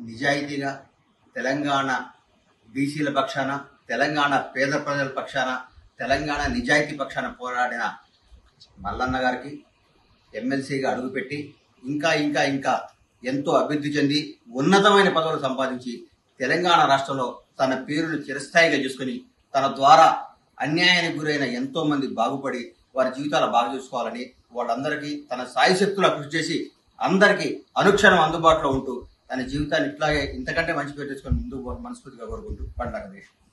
నిజాయితీగా తెలంగాణ బీసీల పక్షాన తెలంగాణ పేద ప్రజల పక్షాన తెలంగాణ నిజాయితీ పక్షాన పోరాడిన మల్లన్న గారికి ఎమ్మెల్సీగా అడుగుపెట్టి ఇంకా ఇంకా ఇంకా ఎంతో అభివృద్ధి చెంది ఉన్నతమైన పదవులు సంపాదించి తెలంగాణ రాష్ట్రంలో తన పేరును చిరస్థాయిగా చేసుకుని తన ద్వారా అన్యాయానికి గురైన ఎంతో మంది బాగుపడి వారి జీవితాలు బాగు చేసుకోవాలని వాళ్ళందరికీ తన సాయశక్తులా కృషి చేసి అందరికీ అనుక్షణం అందుబాటులో ఉంటూ తన జీవితాన్ని ఇట్లాగే ఇంతకంటే మంచి పేరు తెచ్చుకొని ముందుకు పోవాలని మనస్ఫూర్తిగా కోరుకుంటూ పండగ దేశం